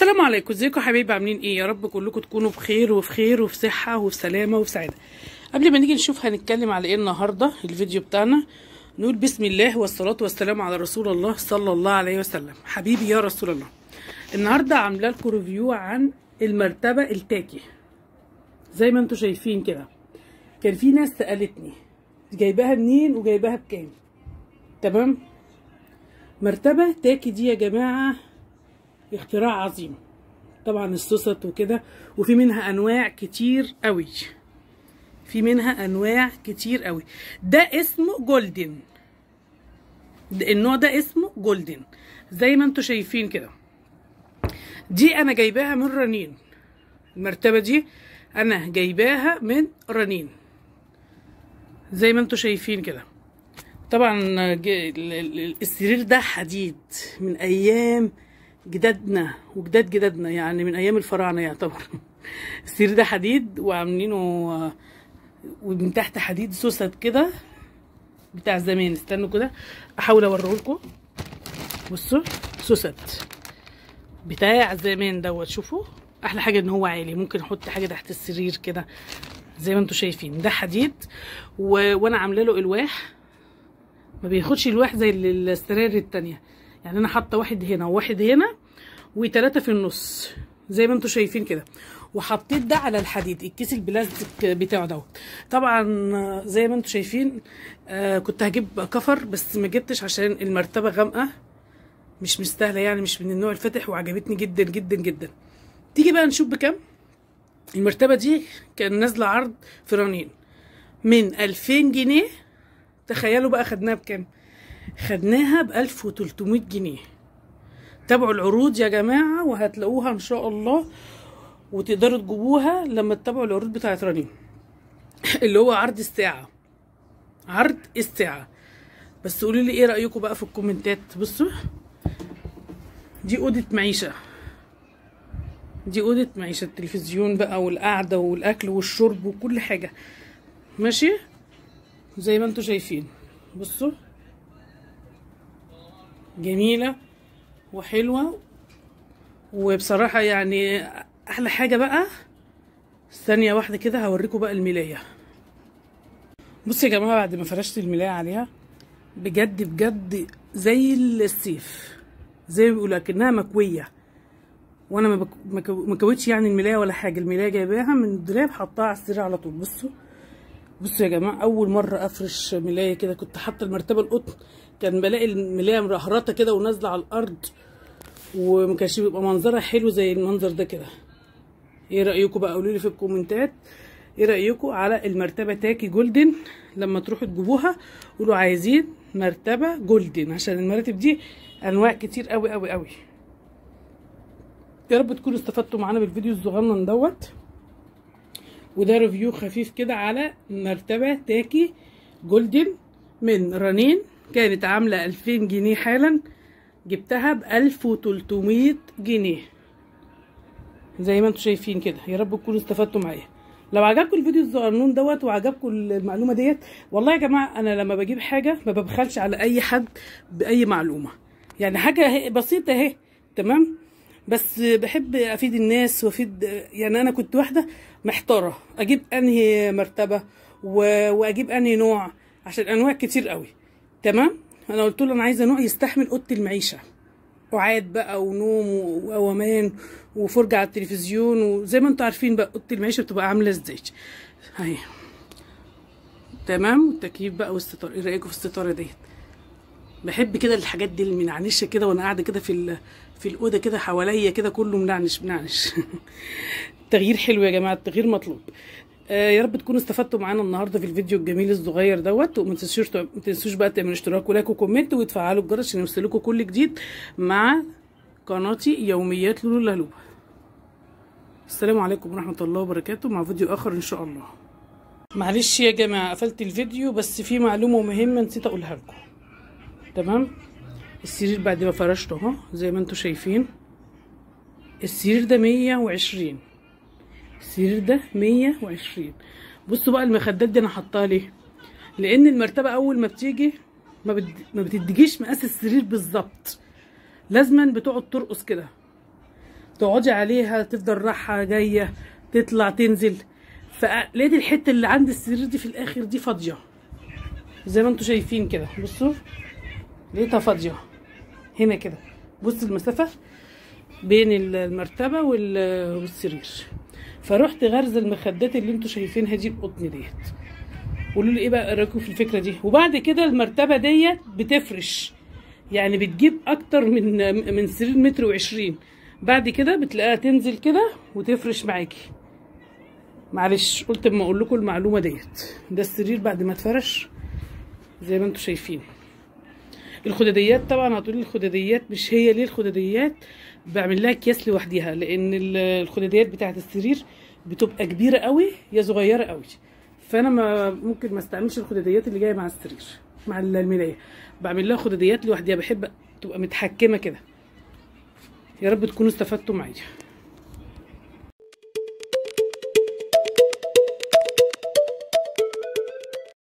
السلام عليكم ازيكم حبايبي عاملين ايه يا رب كلكم تكونوا بخير وفي خير وفي صحه وفي سلامه وفي سعاده قبل ما نيجي نشوف هنتكلم على ايه النهارده الفيديو بتاعنا نقول بسم الله والصلاه والسلام على رسول الله صلى الله عليه وسلم حبيبي يا رسول الله النهارده عامله لكم ريفيو عن المرتبه التاكي زي ما انتم شايفين كده كان في ناس سالتني جايباها منين وجايباها بكام تمام مرتبه تاكي دي يا جماعه اختراع عظيم طبعا السوست وكده وفي منها انواع كتير قوي في منها انواع كتير قوي ده اسمه جولدن ده النوع ده اسمه جولدن زي ما انتم شايفين كده دي انا جايباها من رنين المرتبه دي انا جايباها من رنين زي ما انتم شايفين كده طبعا السرير ده حديد من ايام جدادنا وجداد جدادنا يعني من ايام الفراعنه يعتبر السرير ده حديد وعاملينه ومن تحت حديد سوست كده بتاع زمان استنوا كده احاول اوريه لكم بصوا سوست بتاع زمان دوت شوفوا احلى حاجه ان هو عالي ممكن احط حاجه تحت السرير كده زي ما انتم شايفين ده حديد و... وانا عامله له الواح ما بياخدش الواح زي السراير التانيه يعني انا حاطه واحد هنا وواحد هنا وثلاثه في النص زي ما انتم شايفين كده وحطيت ده على الحديد الكيس البلاستيك بتاعه دوت طبعا زي ما انتم شايفين آه كنت هجيب كفر بس ما جبتش عشان المرتبه غامقه مش مستاهله يعني مش من النوع الفاتح وعجبتني جدا جدا جدا تيجي بقى نشوف بكام المرتبه دي كان نازله عرض في رنين من 2000 جنيه تخيلوا بقى خدناها بكام خدناها ب 1300 جنيه تابعوا العروض يا جماعه وهتلاقوها ان شاء الله وتقدروا تجيبوها لما تتابعوا العروض بتاعت رنين اللي هو عرض الساعه عرض الساعه بس قولوا لي ايه رايكم بقى في الكومنتات بصوا دي اوضه معيشه دي اوضه معيشه التلفزيون بقى والقعده والاكل والشرب وكل حاجه ماشي زي ما انتم شايفين بصوا جميله وحلوه وبصراحه يعني احلى حاجه بقى ثانيه واحده كده هوريكم بقى الملايه بصوا يا جماعه بعد ما فرشت الملايه عليها بجد بجد زي السيف زي ما بيقولوا كانها مكويه وانا ما مكوتش يعني الملايه ولا حاجه الملايه جايباها من الدولاب حطاها على السرير على طول بصوا بصوا يا جماعه اول مره افرش ملايه كده كنت حاطه المرتبه القطن كان بلاقي الملايه مرهرطه كده ونازله على الارض وما كانش بيبقى منظرها حلو زي المنظر ده كده ايه رايكم بقى قولوا لي في الكومنتات ايه رايكم على المرتبه تاكي جولدن لما تروحوا تجيبوها قولوا عايزين مرتبه جولدن عشان المراتب دي انواع كتير قوي قوي قوي يا رب تكونوا استفدتوا معانا بالفيديو الصغنن دوت وده ريفيو خفيف كده على مرتبه تاكي جولدن من رنين كانت عامله 2000 جنيه حالا جبتها ب 1300 جنيه زي ما انتم شايفين كده يا رب تكونوا استفدتوا معايا لو عجبكم الفيديو الصغنون دوت وعجبكم المعلومه ديت والله يا جماعه انا لما بجيب حاجه ما ببخلش على اي حد باي معلومه يعني حاجه بسيطه اهي تمام بس بحب افيد الناس وافيد يعني انا كنت واحده محتاره اجيب انهي مرتبه واجيب انهي نوع عشان انواع كتير قوي تمام انا قلت له انا عايزه نوع يستحمل اوضه المعيشه قعاد بقى ونوم وقوامان وفرجه على التلفزيون وزي ما انتم عارفين بقى اوضه المعيشه بتبقى عامله ازاي اهي تمام والتكييف بقى والستاره ايه رايكم في الستاره ديت بحب كده الحاجات دي المنعنشه كده وانا قاعده كده في في الاوضه كده حواليا كده كله منعنش منعنش تغيير حلو يا جماعه التغيير مطلوب آه يا رب تكونوا استفدتوا معانا النهارده في الفيديو الجميل الصغير دوت وما تنسوش ما تنسوش بقى تعملوا اشتراك ولايك وكومنت وتفعلوا الجرس عشان يوصلكوا كل جديد مع قناتي يوميات لولو اللهلوبه السلام عليكم ورحمه الله وبركاته مع فيديو اخر ان شاء الله معلش يا جماعه قفلت الفيديو بس في معلومه مهمه نسيت اقولها لكم تمام السرير بعد ما فرشته اهو زي ما انتم شايفين السرير ده مية وعشرين السرير ده مية وعشرين بصوا بقى المخدات دي انا حطاها ليه لان المرتبه اول ما بتيجي ما, بد... ما بتديجيش مقاس السرير بالظبط لازما بتقعد ترقص كده تقعدي عليها تفضل رايحه جايه تطلع تنزل فلقيت الحته اللي عند السرير دي في الاخر دي فاضيه زي ما انتم شايفين كده بصوا لقيتها فاضيه هنا كده بص المسافه بين المرتبه وال- والسرير فرحت غرز المخدات اللي انتم شايفينها دي القطن ديت قولوا لي ايه بقى رايكم في الفكره دي وبعد كده المرتبه ديت بتفرش يعني بتجيب اكتر من من سرير متر وعشرين بعد كده بتلاقيها تنزل كده وتفرش معاكي معلش قلت اما اقول لكم المعلومه ديت ده السرير بعد ما اتفرش زي ما انتم شايفين الخداديات طبعا هتقولي الخداديات مش هي ليه الخداديات بعمل لها اكياس لوحديها لان ال- الخداديات بتاعت السرير بتبقى كبيره قوي يا صغيره قوي فانا ما ممكن ما استعملش الخداديات اللي جايه مع السرير مع الملايه بعمل لها خداديات لوحديها بحب تبقى متحكمه كده يا رب تكونوا استفدتوا معايا